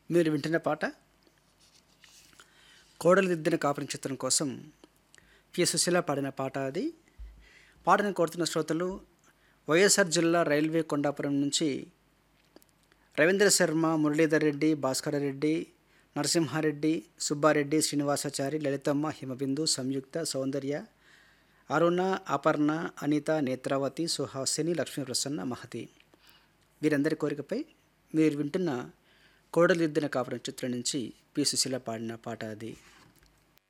మీరు వింటున్న పాట కోడలు దిద్దిన కాపురం చిత్రం కోసం పి సుశీల పాడిన పాట అది పాటను కోరుతున్న శ్రోతలు వైఎస్ఆర్ జిల్లా రైల్వే కొండాపురం నుంచి రవీంద్ర శర్మ మురళీధర్ రెడ్డి భాస్కర రెడ్డి నరసింహారెడ్డి సుబ్బారెడ్డి శ్రీనివాసాచారి లలితమ్మ హిమబిందు సంయుక్త సౌందర్య అరుణ అపర్ణ అనిత నేత్రావతి సుహాసిని లక్ష్మీ ప్రసన్న మహతి వీరందరి కోరికపై మీరు వింటున్న కోడలిద్దిన కాపురం చిత్రం నుంచి పి సుశీల పాడిన పాట అది